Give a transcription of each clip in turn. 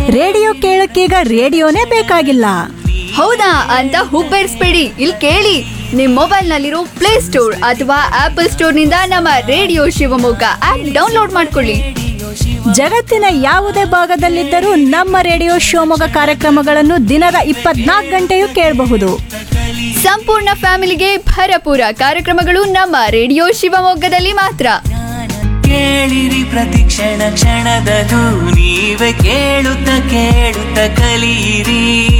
Radio ಕೇಳಕ್ಕೀಗ ರೇಡಿಯೋನೇ ಬೇಕಾಗಿಲ್ಲ ಹೌದಾ ಅಂತ ಹುಬ್ಬೇರಿಸ್ಬೇಡಿ ಇಲ್ಲಿ ಕೇಳಿ ನಿಮ್ ಮೊಬೈಲ್ ನಲ್ಲಿರೋ ಪ್ಲೇ ಸ್ಟೋರ್ ಅಥವಾ ಆಪಲ್ ಸ್ಟೋರ್ ನಿಂದ ನಮ್ಮ ರೇಡಿಯೋ ಶಿವಮೊಗ್ಗ ಆಪ್ ಡೌನ್ಲೋಡ್ ಮಾಡ್ಕೊಳ್ಳಿ ಜಗತ್ತಿನ ಯಾವುದೇ ಭಾಗದಲ್ಲಿದ್ದರೂ ನಮ್ಮ ರೇಡಿಯೋ ಶಿವಮೊಗ್ಗ ಕಾರ್ಯಕ್ರಮಗಳನ್ನು ದಿನದ ಇಪ್ಪತ್ನಾಲ್ಕು ಗಂಟೆಯೂ ಕೇಳಬಹುದು ಸಂಪೂರ್ಣ ಫ್ಯಾಮಿಲಿಗೆ ಭರಪೂರ ಕಾರ್ಯಕ್ರಮಗಳು ನಮ್ಮ ರೇಡಿಯೋ ಶಿವಮೊಗ್ಗದಲ್ಲಿ ಮಾತ್ರ ಕೇಳಿರಿ ಪ್ರತಿ ಕ್ಷಣ ಕ್ಷಣದದು ನೀವೇ ಕೇಳುತ್ತ ಕೇಳುತ್ತ ಕಲಿಯಿರಿ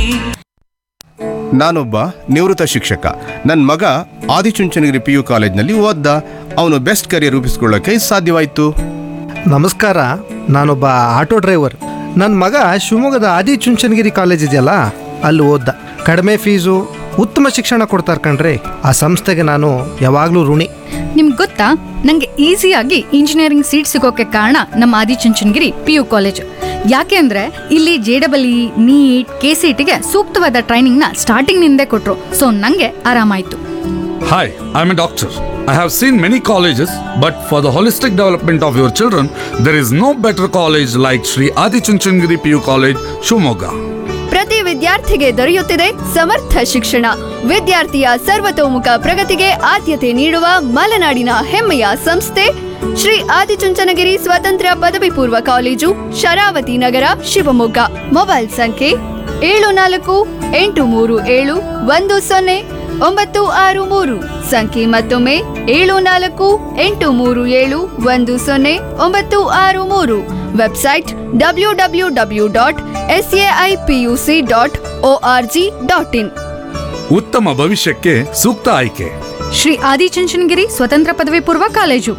ನಾನೊಬ್ಬ ನಿವೃತ್ತ ಶಿಕ್ಷಕ ನನ್ನ ಮಗ ಆದಿಚುಂಚನಗಿರಿ ಪಿ ಯು ಕಾಲೇಜ್ನಲ್ಲಿ ಓದ್ದ ಅವನು ಬೆಸ್ಟ್ ಕರಿಯರ್ ರೂಪಿಸ್ಕೊಳ್ಳೋಕೆ ಸಾಧ್ಯವಾಯಿತು ನಮಸ್ಕಾರ ನಾನೊಬ್ಬ ಆಟೋ ಡ್ರೈವರ್ ನನ್ನ ಮಗ ಶಿವಮೊಗ್ಗದ ಆದಿಚುಂಚನಗಿರಿ ಕಾಲೇಜ್ ಇದೆಯಲ್ಲ ಅಲ್ಲಿ ಓದ್ದ ಕಡಿಮೆ ಫೀಸು ಉತ್ತಮ ಶಿಕ್ಷಣ ಕೊಡ್ತಾರೆ ಕಣ್ರಿ ಆ ಸಂಸ್ಥೆಗೆ ನಾನು ಯಾವಾಗಲೂ ಋಣಿ ನಿಮ್ಗೆ ಗೊತ್ತಾ ನಂಗೆ ಈಸಿಯಾಗಿ ಇಂಜಿನಿಯರಿಂಗ್ ಸೀಟ್ ಸಿಗೋಕೆ ಕಾರಣ ನಮ್ಮ ಆದಿಚುಂಚನಗಿರಿ ಪಿ ಯು ಕಾಲೇಜ್ ಯಾಕೆ ಅಂದ್ರೆ ಇಲ್ಲಿ J double E NEET K C ಟಿಗೆ ಸೂಕ್ತವಾದ ಟ್ರೈನಿಂಗ್ ನ ಸ್ಟಾರ್ಟಿಂಗ್ ನಿಂದೇ ಕೊಟ್ರು ಸೊ ನಂಗೆ ಆರಾಮಾಯ್ತು Hi, I'm a doctor. I have seen many colleges, but for the holistic development of your children, there is no better college like Sri Adi Chunchandgiri PU College, Shumoga. ಪ್ರತಿ ವಿದ್ಯಾರ್ಥಿಗೆ ದೊರೆಯುತ್ತಿದೆ ಸಮರ್ಥ ಶಿಕ್ಷಣ ವಿದ್ಯಾರ್ಥಿಯ ಸರ್ವತೋಮುಖ ಪ್ರಗತಿಗೆ ಆದ್ಯತೆ ನೀಡುವ ಮಲೆನಾಡಿನ ಹೆಮ್ಮೆಯ ಸಂಸ್ಥೆ ಶ್ರೀ ಆದಿಚುಂಚನಗಿರಿ ಸ್ವತಂತ್ರ ಪದವಿ ಪೂರ್ವ ಕಾಲೇಜು ಶರಾವತಿ ನಗರ ಶಿವಮೊಗ್ಗ ಮೊಬೈಲ್ ಸಂಖ್ಯೆ ಏಳು ನಾಲ್ಕು ಎಂಟು ಮೂರು ಏಳು ಒಂದು ಸೊನ್ನೆ ಒಂಬತ್ತು ಆರು ಮೂರು ಸಂಖ್ಯೆ ಮತ್ತೊಮ್ಮೆ ಏಳು ನಾಲ್ಕು ಎಂಟು ಮೂರು ಏಳು ಒಂದು ಸೊನ್ನೆ ಒಂಬತ್ತು ಆರು ಮೂರು website W W W dot S A I P U C dot O R G dot in ಉತ್ತಮ ಭವಿಷ್ಯಕ್ಕೆ ಸೂಕ್ತ ಆಯ್ಕೆ ಶ್ರೀ ಆದಿಚುಂಚನಗಿರಿ ಸ್ವತಂತ್ರ ಪದವಿ ಪೂರ್ವ ಕಾಲೇಜು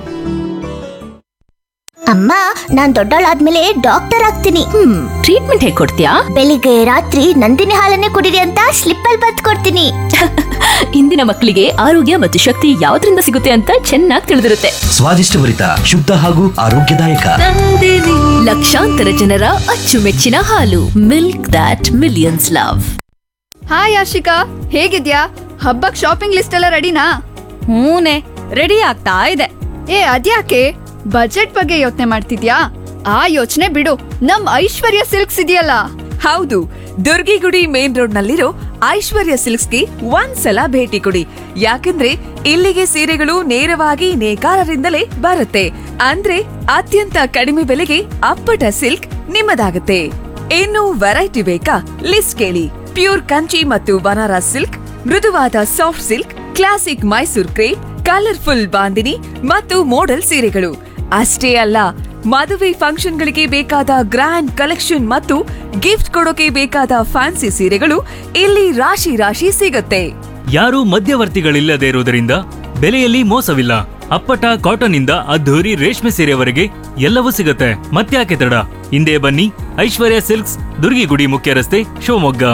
ಅಮ್ಮ ನಾನ್ ದೊಡ್ಡವಳಾದ್ಮೇಲೆ ಡಾಕ್ಟರ್ ಆಗ್ತೀನಿ ಟ್ರೀಟ್ಮೆಂಟ್ ಹೇಗೆ ಕೊಡ್ತೀಯಾ ಬೆಳಿಗ್ಗೆ ರಾತ್ರಿ ನಂದಿನಿ ಹಾಲನ್ನೇ ಕುಡಿರಿ ಅಂತ ಸ್ಲಿಪ್ ಅಲ್ಲಿ ಬತ್ ಕೊಡ್ತೀನಿ ಇಂದಿನ ಮಕ್ಕಳಿಗೆ ಆರೋಗ್ಯ ಮತ್ತು ಶಕ್ತಿ ಯಾವ್ದ್ರಿಂದ ಸಿಗುತ್ತೆ ಅಂತ ಚೆನ್ನಾಗಿ ತಿಳಿದಿರುತ್ತೆ ಸ್ವಾದಿಷ್ಟಭರಿತ ಶುದ್ಧ ಹಾಗೂ ಆರೋಗ್ಯದಾಯಕ ಲಕ್ಷಾಂತರ ಜನರ ಅಚ್ಚುಮೆಚ್ಚಿನ ಹಾಲು milk that millions love hi Ashika ಹೇಗಿದ್ಯಾ ಹಬ್ಬಕ್ ಶಾಪಿಂಗ್ ಲಿಸ್ಟ್ ಎಲ್ಲ ರೆಡಿನಾ ಹೂನೆ ರೆಡಿ ಆಗ್ತಾ ಇದೆ ಏ ಅದ್ಯಾಕೆ ಬಜೆಟ್ ಬಗ್ಗೆ ಯೋಚನೆ ಮಾಡ್ತಿದ್ಯಾ ಆ ಯೋಚನೆ ಬಿಡು ನಮ್ ಐಶ್ವರ್ಯ ಸಿಲ್ಕ್ಸ್ ಇದೆಯಲ್ಲ ಹೌದು ದುರ್ಗಿಗುಡಿ ಮೇನ್ ರೋಡ್ ನಲ್ಲಿರೋ ಐಶ್ವರ್ಯ ಸಿಲ್ಕ್ಸ್ಗೆ ಒಂದ್ಸಲ ಭೇಟಿ ಕೊಡಿ ಯಾಕಂದ್ರೆ ಇಲ್ಲಿಗೆ ಸೀರೆಗಳು ನೇರವಾಗಿ ನೇಕಾರರಿಂದಲೇ ಬರುತ್ತೆ ಅಂದ್ರೆ ಅತ್ಯಂತ ಕಡಿಮೆ ಬೆಲೆಗೆ ಅಪ್ಪಟ ಸಿಲ್ಕ್ ನಿಮ್ಮದಾಗುತ್ತೆ ಇನ್ನು ವೆರೈಟಿ ಬೇಕಾ ಲಿಸ್ಟ್ ಕೇಳಿ ಪ್ಯೂರ್ ಕಂಚಿ ಮತ್ತು ಬನಾರಸ್ ಸಿಲ್ಕ್ ಮೃದುವಾದ soft silk classic Mysore crepe colourful bandhani ಮತ್ತು ಮೋಡಲ್ ಸೀರೆಗಳು ಅಷ್ಟೇ ಅಲ್ಲ ಮದುವೆ ಫಂಕ್ಷನ್ಗಳಿಗೆ ಬೇಕಾದ ಗ್ರ್ಯಾಂಡ್ ಕಲೆಕ್ಷನ್ ಮತ್ತು ಗಿಫ್ಟ್ ಕೊಡೋಕೆ ಬೇಕಾದ ಫ್ಯಾನ್ಸಿ ಸೀರೆಗಳು ಇಲ್ಲಿ ರಾಶಿ ರಾಶಿ ಸಿಗುತ್ತೆ ಯಾರೂ ಮಧ್ಯವರ್ತಿಗಳಿಲ್ಲದೆ ಇರುವುದರಿಂದ ಬೆಲೆಯಲ್ಲಿ ಮೋಸವಿಲ್ಲ ಅಪ್ಪಟ ಕಾಟನ್ ಇಂದ ಅದ್ಧೂರಿ ರೇಷ್ಮೆ ಸೀರೆವರೆಗೆ ಎಲ್ಲವೂ ಸಿಗುತ್ತೆ ಮತ್ತ್ಯಾಕೆ ತಡ ಹಿಂದೆ ಬನ್ನಿ ಐಶ್ವರ್ಯ ಸಿಲ್ಕ್ಸ್ ದುರ್ಗಿಗುಡಿ ಮುಖ್ಯ ರಸ್ತೆ Shivamogga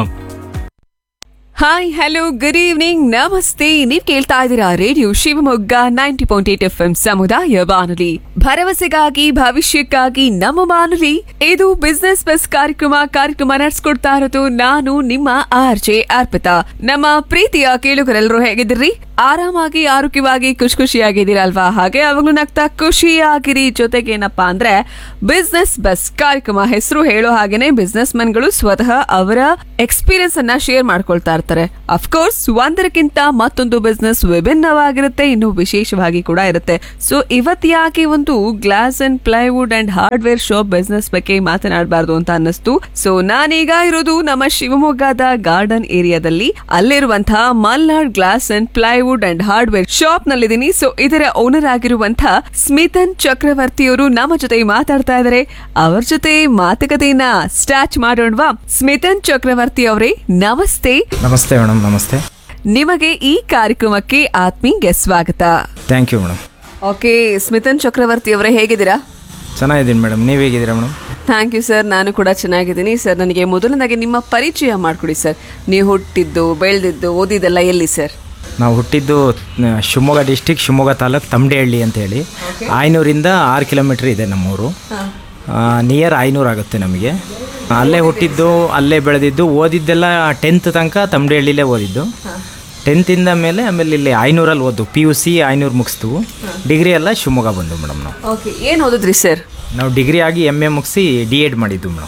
hi hello good evening namaste ನೀವ್ ಕೇಳ್ತಾ ಇದ್ದೀರಾ radio Shivamogga ninety point eight F M ಸಮುದಾಯ ಬಾನುಲಿ ಭರವಸೆಗಾಗಿ ಭವಿಷ್ಯಕ್ಕಾಗಿ ನಮ್ಮ ಬಾನುಲಿ ಇದು ಬಿಸ್ನೆಸ್ ಬಸ್ ಕಾರ್ಯಕ್ರಮ ಕಾರ್ಯಕ್ರಮ ನಡೆಸ್ಕೊಡ್ತಾ ಇರೋದು ನಾನು ನಿಮ್ಮ ಆರ್ ಜೆ ಅರ್ಪಿತಾ ನಮ್ಮ ಪ್ರೀತಿಯ ಕೇಳುಗರೆಲ್ಲರೂ ಹೇಗಿದ್ದೀರಿ ಆರಾಮಾಗಿ ಆರೋಗ್ಯವಾಗಿ ಖುಷಿ ಖುಷಿಯಾಗಿದ್ದೀರಲ್ವಾ ಹಾಗೆ ಅವಾಗ್ಲೂ ನಗ್ತಾ ಖುಷಿಯಾಗಿರಿ ಜೊತೆಗೆ ಏನಪ್ಪಾ ಅಂದ್ರೆ ಬಿಸ್ನೆಸ್ ಬಸ್ ಕಾರ್ಯಕ್ರಮ ಹೆಸರು ಹೇಳೋ ಹಾಗೇನೆ ಬಿಸ್ನೆಸ್ ಮನ್ಗಳು ಸ್ವತಃ ಅವರ ಎಕ್ಸ್ಪೀರಿಯನ್ಸ್ ಅನ್ನ ಶೇರ್ ಮಾಡ್ಕೊಳ್ತಾ ಇರ್ತಾರೆ ಅಫ್ಕೋರ್ಸ್ ಒಂದರಕ್ಕಿಂತ ಮತ್ತೊಂದು ಬಿಸ್ನೆಸ್ ವಿಭಿನ್ನವಾಗಿರುತ್ತೆ ಇನ್ನು ವಿಶೇಷವಾಗಿ ಕೂಡ ಇರುತ್ತೆ ಸೊ ಇವತ್ತು ಯಾಕೆ ಒಂದು glass and plywood and hardware shop business ಬಗ್ಗೆ ಮಾತನಾಡಬಾರ್ದು ಅಂತ ಅನ್ನಿಸ್ತು ಸೊ ನಾನೀಗ ಇರೋದು ನಮ್ಮ ಶಿವಮೊಗ್ಗದ ಗಾರ್ಡನ್ ಏರಿಯಾದಲ್ಲಿ ಅಲ್ಲಿರುವಂತಹ Malnad glass and plywood and hardware shop ನಲ್ಲಿದ್ದೀನಿ ಸೊ ಇದರ ಓನರ್ ಆಗಿರುವಂತಹ ಸ್ಮಿತನ್ ಚಕ್ರವರ್ತಿಯವರು ನಮ್ಮ ಜೊತೆ ಮಾತಾಡ್ತಾ ಇದ್ದಾರೆ ಅವ್ರ ಜೊತೆ ಮಾತುಕತೆಯನ್ನ ಸ್ಟಾರ್ಟ್ ಮಾಡೋಣವಾ ಸ್ಮಿತನ್ ಚಕ್ರವರ್ತಿ ಅವರೇ ನಮಸ್ತೆ ನಮಸ್ತೆ ಮೇಡಮ್ ನಮಸ್ತೆ ನಿಮಗೆ ಈ ಕಾರ್ಯಕ್ರಮಕ್ಕೆ ಆತ್ಮೀಯ ಸ್ವಾಗತ thank you madam okay Smithan Chakravarthi ಅವರೇ ಹೇಗಿದ್ದೀರಾ ಚೆನ್ನಾಗಿದ್ದೀನಿ ಮೇಡಮ್ ನೀವು ಹೇಗಿದ್ದೀರಾ ಮೇಡಮ್ ಥ್ಯಾಂಕ್ ಯು ಸರ್ ನಾನು ಕೂಡ ಚೆನ್ನಾಗಿದ್ದೀನಿ ಸರ್ ನನಗೆ ಮೊದಲನೇದಾಗಿ ನಿಮ್ಮ ಪರಿಚಯ ಮಾಡಿಕೊಡಿ ಸರ್ ನೀವು ಹುಟ್ಟಿದ್ದು ಬೆಳೆದಿದ್ದು ಓದಿದ್ದೆಲ್ಲ ಎಲ್ಲಿ ಸರ್ ನಾವು ಹುಟ್ಟಿದ್ದು ಆ, ಶಿವಮೊಗ್ಗ ಡಿಸ್ಟಿಕ್ ಶಿವಮೊಗ್ಗ ತಾಲೂಕು ತಮಡೇಹಳ್ಳಿ ಅಂತ ಹೇಳಿ ಆಯ್ನೂರಿಂದ ಆರು ಕಿಲೋಮೀಟ್ರ್ ಇದೆ ನಮ್ಮೂರು ನಿಯರ್ ಐನೂರು ಆಗುತ್ತೆ ನಮಗೆ ಅಲ್ಲೇ ಹುಟ್ಟಿದ್ದು ಅಲ್ಲೇ ಬೆಳೆದಿದ್ದು ಓದಿದ್ದೆಲ್ಲ ಟೆಂತ್ ತನಕ ತಮಡೇಹಳ್ಳಿಲೇ ಓದಿದ್ದು ಟೆಂತಿಂದ ಮೇಲೆ ಆಮೇಲೆ ಇಲ್ಲಿ ಐನೂರಲ್ಲಿ ಓದ್ದು ಪಿ ಯು ಸಿ ಐನೂರು ಮುಗಿಸ್ತು ಡಿಗ್ರಿ ಎಲ್ಲ ಶಿವಮೊಗ್ಗ ಬಂದು ಮೇಡಮ್ ನಾವು ಓಕೆ ಏನು ಓದಿದ್ರಿ ಸರ್ ನಾವು ಡಿಗ್ರಿ ಆಗಿ ಎಮ್ ಎ ಮುಗಿಸಿ ಡಿ ಎಡ್ ಮಾಡಿದ್ದು ಮೇಡಮ್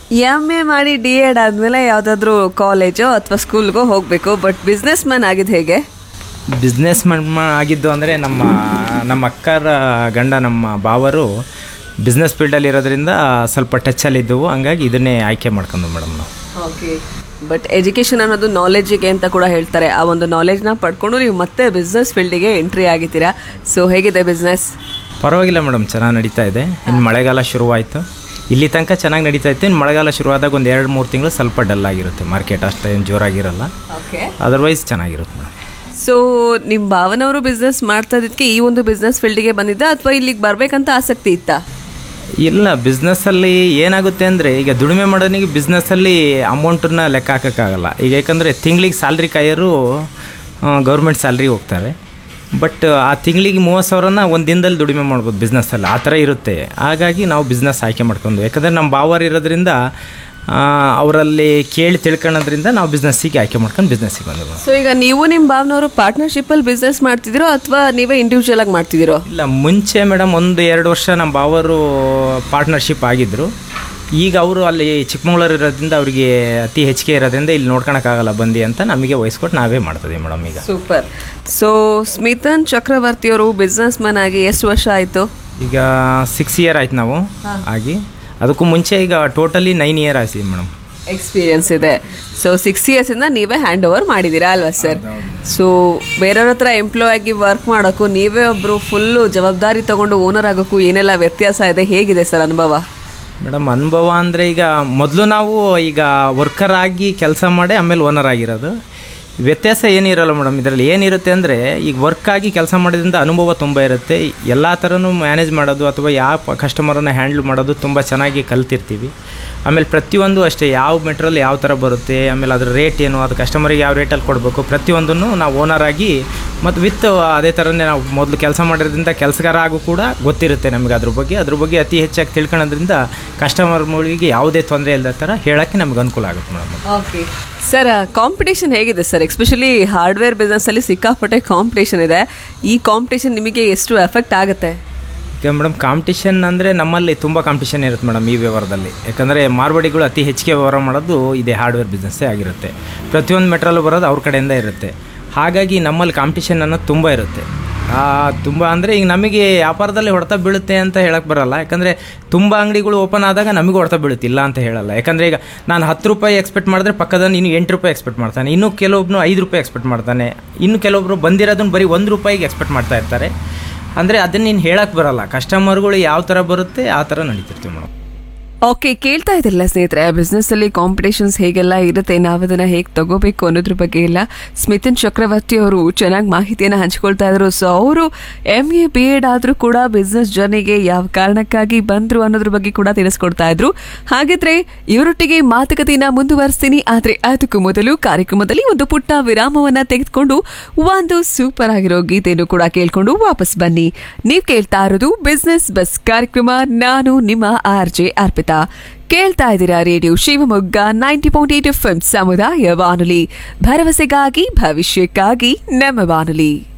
ಎಮ್ ಎ ಮಾಡಿ ಡಿ ಎಡ್ ಆದಮೇಲೆ ಯಾವುದಾದ್ರೂ ಕಾಲೇಜೋ ಅಥವಾ ಸ್ಕೂಲ್ಗೋ ಹೋಗಬೇಕು ಬಟ್ ಬಿಸ್ನೆಸ್ ಮ್ಯಾನ್ ಆಗಿದ್ದು ಹೇಗೆ ಬಿಸ್ನೆಸ್ ಆಗಿದ್ದು ಅಂದರೆ ನಮ್ಮ ನಮ್ಮ ಅಕ್ಕರ ಗಂಡ ನಮ್ಮ ಬಾವರು ಬಿಸ್ನೆಸ್ ಫೀಲ್ಡಲ್ಲಿ ಇರೋದ್ರಿಂದ ಸ್ವಲ್ಪ ಟಚ್ಚಲ್ಲಿದ್ದವು ಹಂಗಾಗಿ ಇದನ್ನೇ ಆಯ್ಕೆ ಮಾಡ್ಕೊಂಡು ಮೇಡಮ್ ನಾವು ಓಕೆ ಬಟ್ ಎಜುಕೇಷನ್ ಅನ್ನೋದು ನಾಲೆಜಿಗೆ ಅಂತ ಕೂಡ ಹೇಳ್ತಾರೆ ಆ ಒಂದು ನಾಲೆಜ್ನ ಪಡ್ಕೊಂಡು ನೀವು ಮತ್ತೆ ಬಿಸ್ನೆಸ್ ಫೀಲ್ಡಿಗೆ ಎಂಟ್ರಿ ಆಗಿದ್ದೀರಾ ಸೊ ಹೇಗಿದೆ ಬಿಸ್ನೆಸ್ ಪರವಾಗಿಲ್ಲ ಮೇಡಮ್ ಚೆನ್ನಾಗಿ ನಡೀತಾ ಇದೆ ಇನ್ನು ಮಳೆಗಾಲ ಶುರುವಾಯಿತು ಇಲ್ಲಿ ತನಕ ಚೆನ್ನಾಗಿ ನಡೀತಾ ಇತ್ತು ಇನ್ನು ಮಳೆಗಾಲ ಶುರುವಾದಾಗ ಒಂದು ಎರಡು ಮೂರು ತಿಂಗಳು ಸ್ವಲ್ಪ ಡಲ್ ಆಗಿರುತ್ತೆ ಮಾರ್ಕೆಟ್ ಅಷ್ಟೇನು ಜೋರಾಗಿರಲ್ಲ ಓಕೆ ಅದರ್ವೈಸ್ ಚೆನ್ನಾಗಿರುತ್ತೆ ಮೇಡಮ್ ಸೊ ನಿಮ್ಮ ಭಾವನವರು ಬಿಸ್ನೆಸ್ ಮಾಡ್ತಾ ಇದ್ದಕ್ಕೆ ಈ ಒಂದು ಬಿಸ್ನೆಸ್ ಫೀಲ್ಡಿಗೆ ಬಂದಿದ್ದ ಅಥವಾ ಇಲ್ಲಿಗೆ ಬರ್ಬೇಕಂತ ಆಸಕ್ತಿ ಇತ್ತಾ ಇಲ್ಲ ಬಿಸ್ನೆಸ್ಸಲ್ಲಿ ಏನಾಗುತ್ತೆ ಅಂದರೆ ಈಗ ದುಡಿಮೆ ಮಾಡೋನಿಗೆ ಬಿಸ್ನೆಸ್ಸಲ್ಲಿ ಅಮೌಂಟನ್ನ ಲೆಕ್ಕ ಹಾಕೋಕ್ಕಾಗಲ್ಲ ಈಗ ಯಾಕಂದರೆ ತಿಂಗಳಿಗೆ ಸ್ಯಾಲ್ರಿ ಕಾಯೋರು ಗೌರ್ಮೆಂಟ್ ಸ್ಯಾಲ್ರಿ ಹೋಗ್ತಾರೆ ಬಟ್ ಆ ತಿಂಗಳಿಗೆ ಮೂವತ್ತು ಸಾವಿರನ ಒಂದು ದಿನದಲ್ಲಿ ದುಡಿಮೆ ಮಾಡ್ಬೋದು ಬಿಸ್ನೆಸ್ಸಲ್ಲಿ ಆ ಥರ ಇರುತ್ತೆ ಹಾಗಾಗಿ ನಾವು ಬಿಸ್ನೆಸ್ ಆಯ್ಕೆ ಮಾಡ್ಕೊಂಡು ಯಾಕಂದರೆ ನಮ್ಮ ಬಾವರ್ ಇರೋದ್ರಿಂದ ಆ, ಅವರಲ್ಲಿ ಕೇಳಿ ತಿಳ್ಕೊಳ್ಳೋದ್ರಿಂದ ನಾವು ಬಿಸ್ನೆಸ್ಸಿಗೆ ಆಯ್ಕೆ ಮಾಡ್ಕೊಂಡು ಬಿಸ್ನೆಸ್ಸಿಗೆ ಬಂದೆವು ಸೊ ಈಗ ನೀವು ನಿಮ್ಮ ಭಾವನವರು ಪಾರ್ಟ್ನರ್ಶಿಪ್ಪಲ್ಲಿ ಬಿಸ್ನೆಸ್ ಮಾಡ್ತಿದ್ದೀರೋ ಅಥವಾ ನೀವೇ ಇಂಡಿವಿಜುವಲ್ ಆಗಿ ಮಾಡ್ತಿದ್ದೀರೋ ಇಲ್ಲ ಮುಂಚೆ ಮೇಡಮ್ ಒಂದು ಎರಡು ವರ್ಷ ನಮ್ಮ ಬಾವರು ಪಾರ್ಟ್ನರ್ಶಿಪ್ ಆಗಿದ್ದರು ಈಗ ಅವರು ಅಲ್ಲಿ ಚಿಕ್ಕಮಗಳೂರು ಇರೋದ್ರಿಂದ ಅವರಿಗೆ ಅತಿ ಹೆಚ್ಚಿಗೆ ಇರೋದ್ರಿಂದ ಇಲ್ಲಿ ನೋಡ್ಕೊಳಕ್ಕಾಗಲ್ಲ ಬಂದು ಅಂತ ನಮಗೆ ವಹಿಸ್ಕೊಟ್ಟು ನಾವೇ ಮಾಡ್ತಿದ್ದೀವಿ ಮೇಡಮ್ ಈಗ ಸೂಪರ್ ಸೊ ಸ್ಮಿತನ್ ಚಕ್ರವರ್ತಿ ಅವರು ಬಿಸ್ನೆಸ್ ಮ್ಯಾನ್ ಆಗಿ ಎಷ್ಟು ವರ್ಷ ಆಯಿತು ಈಗ ಸಿಕ್ಸ್ ಇಯರ್ ಆಯ್ತು ನಾವು ಆಗಿ ಅದಕ್ಕೂ ಮುಂಚೆ ಈಗ ಟೋಟಲಿ ನೈನ್ ಇಯರ್ ಆಯ್ತು ಮೇಡಮ್ ಎಕ್ಸ್ಪೀರಿಯನ್ಸ್ ಇದೆ ಸೊ ಸಿಕ್ಸ್ ಇಯರ್ಸಿಂದ ನೀವೇ ಹ್ಯಾಂಡ್ ಓವರ್ ಮಾಡಿದ್ದೀರಾ ಅಲ್ವಾ ಸರ್ ಸೊ ಬೇರೆಯವ್ರ ಹತ್ರ ಎಂಪ್ಲಾಯ್ ಆಗಿ ವರ್ಕ್ ಮಾಡೋಕ್ಕೂ ನೀವೇ ಒಬ್ಬರು ಫುಲ್ಲು ಜವಾಬ್ದಾರಿ ತಗೊಂಡು ಓನರ್ ಆಗೋಕ್ಕೂ ಏನೆಲ್ಲ ವ್ಯತ್ಯಾಸ ಇದೆ ಹೇಗಿದೆ ಸರ್ ಅನುಭವ ಮೇಡಮ್ ಅನುಭವ ಅಂದರೆ ಈಗ ಮೊದಲು ನಾವು ಈಗ ವರ್ಕರ್ ಆಗಿ ಕೆಲಸ ಮಾಡಿ ಆಮೇಲೆ ಓನರ್ ಆಗಿರೋದು ವ್ಯತ್ಯಾಸ ಏನಿರಲ್ಲ ಮೇಡಮ್ ಇದರಲ್ಲಿ ಏನಿರುತ್ತೆ ಅಂದರೆ ಈಗ ವರ್ಕ್ ಆಗಿ ಕೆಲಸ ಮಾಡೋದ್ರಿಂದ ಅನುಭವ ತುಂಬ ಇರುತ್ತೆ ಎಲ್ಲ ಥರನೂ ಮ್ಯಾನೇಜ್ ಮಾಡೋದು ಅಥವಾ ಯಾವ ಕಸ್ಟಮರನ್ನು ಹ್ಯಾಂಡ್ಲ್ ಮಾಡೋದು ತುಂಬ ಚೆನ್ನಾಗಿ ಕಲ್ತಿರ್ತೀವಿ ಆಮೇಲೆ ಪ್ರತಿಯೊಂದು ಅಷ್ಟೇ ಯಾವ ಮೆಟ್ರಲ್ ಯಾವ ಥರ ಬರುತ್ತೆ ಆಮೇಲೆ ಅದ್ರ ರೇಟ್ ಏನು ಅದು ಕಸ್ಟಮರಿಗೆ ಯಾವ ರೇಟಲ್ಲಿ ಕೊಡಬೇಕು ಪ್ರತಿಯೊಂದನ್ನು ನಾವು ಓನರ್ ಆಗಿ ಮತ್ತು ವಿತ್ ಅದೇ ಥರನೇ ನಾವು ಮೊದಲು ಕೆಲಸ ಮಾಡಿರೋದ್ರಿಂದ ಕೆಲಸಗಾರ ಆಗು ಕೂಡ ಗೊತ್ತಿರುತ್ತೆ ನಮಗೆ ಅದ್ರ ಬಗ್ಗೆ ಅದ್ರ ಬಗ್ಗೆ ಅತಿ ಹೆಚ್ಚಾಗಿ ತಿಳ್ಕೊಳ್ಳೋದ್ರಿಂದ ಕಸ್ಟಮರ್ಗಳಿಗೆ ಯಾವುದೇ ತೊಂದರೆ ಇಲ್ಲದ ಥರ ಹೇಳೋಕ್ಕೆ ನಮ್ಗೆ ಅನುಕೂಲ ಆಗುತ್ತೆ ಮೇಡಮ್ ಓಕೆ ಸರ್ ಕಾಂಪಿಟೇಷನ್ ಹೇಗಿದೆ ಸರ್ ಎಸ್ಪೆಷಲಿ ಹಾರ್ಡ್ವೇರ್ ಬಿಸ್ನೆಸ್ಸಲ್ಲಿ ಸಿಕ್ಕಾಪಟ್ಟೆ ಕಾಂಪಿಟೇಷನ್ ಇದೆ ಈ ಕಾಂಪಿಟೇಷನ್ ನಿಮಗೆ ಎಷ್ಟು ಎಫೆಕ್ಟ್ ಆಗುತ್ತೆ ಈಗ ಮೇಡಮ್ ಕಾಂಪಿಟಿಷನ್ ಅಂದರೆ ನಮ್ಮಲ್ಲಿ ತುಂಬ ಕಾಂಪಿಟೇಷನ್ ಇರುತ್ತೆ ಮೇಡಮ್ ಈ ವ್ಯವಹಾರದಲ್ಲಿ ಯಾಕಂದರೆ ಮಾರ್ವಾಡಿಗಳು ಅತಿ ಹೆಚ್ಚಿಗೆ ವ್ಯವಹಾರ ಮಾಡೋದು ಇದೇ ಹಾರ್ಡ್ವೇರ್ ಬಿಸ್ನೆಸ್ಸೇ ಆಗಿರುತ್ತೆ ಪ್ರತಿಯೊಂದು ಮೆಟ್ರಲ್ ಬರೋದು ಅವ್ರ ಕಡೆಯಿಂದ ಇರುತ್ತೆ ಹಾಗಾಗಿ ನಮ್ಮಲ್ಲಿ ಕಾಂಪಿಟೇಷನ್ ಅನ್ನೋದು ತುಂಬ ಇರುತ್ತೆ ಆ, ತುಂಬ ಅಂದರೆ ಈಗ ನಮಗೆ ವ್ಯಾಪಾರದಲ್ಲಿ ಹೊಡೆತ ಬೀಳುತ್ತೆ ಅಂತ ಹೇಳಕ್ಕೆ ಬರಲ್ಲ ಯಾಕಂದರೆ ತುಂಬ ಅಂಗಡಿಗಳು ಓಪನ್ ಆದಾಗ ನಮಗೆ ಹೊಡೆತ ಬೀಳುತ್ತೆ ಇಲ್ಲ ಅಂತ ಹೇಳಲ್ಲ ಯಾಕಂದರೆ ಈಗ ನಾನು ಹತ್ತು ರೂಪಾಯಿ ಎಕ್ಸ್ಪೆಕ್ಟ್ ಮಾಡಿದ್ರೆ ಪಕ್ಕದಲ್ಲಿ ಇನ್ನು ಎಂಟು ರೂಪಾಯಿ ಎಕ್ಸ್ಪೆಕ್ಟ್ ಮಾಡ್ತಾನೆ ಇನ್ನು ಕೆಲವೊಬ್ಬನು ಐದು ರೂಪಾಯಿ ಎಕ್ಸ್ಪೆಕ್ಟ್ ಮಾಡ್ತಾನೆ ಇನ್ನು ಕೆಲವೊಬ್ಬರು ಬಂದಿರೋದನ್ನ ಬರೀ ಒಂದು ರೂಪಾಯಿಗೆ ಎಕ್ಸ್ಪೆಕ್ಟ್ ಮಾಡ್ತಾ ಇರ್ತಾರೆ ಅಂದರೆ ಅದನ್ನ ನೀನು ಹೇಳಕ್ಕೆ ಬರಲ್ಲ ಕಸ್ಟಮರ್ಗಳು ಯಾವ ಥರ ಬರುತ್ತೆ ಆ ಥರ ನಡೀತಿರ್ತೀವಿ ಮೇಡಮ್ ಓಕೆ ಕೇಳ್ತಾ ಇದ್ರಲ್ಲ ಸ್ನೇಹಿತರೆ ಬಿಸ್ನೆಸ್ ಅಲ್ಲಿ ಕಾಂಪಿಟೇಷನ್ಸ್ ಹೇಗೆಲ್ಲ ಇರುತ್ತೆ ನಾವು ಅದನ್ನ ಹೇಗೆ ತಗೋಬೇಕು ಅನ್ನೋದ್ರ ಬಗ್ಗೆ ಎಲ್ಲ ಸ್ಮಿತನ್ ಚಕ್ರವರ್ತಿ ಅವರು ಚೆನ್ನಾಗಿ ಮಾಹಿತಿಯನ್ನು ಹಂಚ್ಕೊಳ್ತಾ ಇದ್ರು ಸೊ ಅವರು ಎಮ್ ಎ ಬಿ ಎಡ್ ಆದ್ರೂ ಕೂಡ ಬಿಸ್ನೆಸ್ ಜರ್ನಿಗೆ ಯಾವ ಕಾರಣಕ್ಕಾಗಿ ಬಂದ್ರು ಅನ್ನೋದ್ರ ಬಗ್ಗೆ ಕೂಡ ತಿಳಿಸ್ಕೊಡ್ತಾ ಇದ್ರು ಹಾಗಿದ್ರೆ ಇವರೊಟ್ಟಿಗೆ ಮಾತುಕತೆಯನ್ನ ಮುಂದುವರಿಸ್ತೀನಿ ಆದ್ರೆ ಅದಕ್ಕೂ ಮೊದಲು ಕಾರ್ಯಕ್ರಮದಲ್ಲಿ ಒಂದು ಪುಟ್ಟ ವಿರಾಮವನ್ನ ತೆಗೆದುಕೊಂಡು ಒಂದು ಸೂಪರ್ ಆಗಿರೋ ಗೀತೆಯನ್ನು ಕೂಡ ಕೇಳ್ಕೊಂಡು ವಾಪಸ್ ಬನ್ನಿ ನೀವ್ ಕೇಳ್ತಾ ಇರೋದು ಬಿಸ್ನೆಸ್ ಬಸ್ ಕಾರ್ಯಕ್ರಮ ನಾನು ನಿಮ್ಮ ಆರ್ ಜೆ ಅರ್ಪಿತಾ ಕೇಳ್ತಾ ಇದ್ದೀರಾ radio Shivamogga ninety point eight F ಸಮುದಾಯ ಬಾನುಲಿ ಭರವಸೆಗಾಗಿ ಭವಿಷ್ಯಕ್ಕಾಗಿ ನಮ್ಮ ಬಾನುಲಿ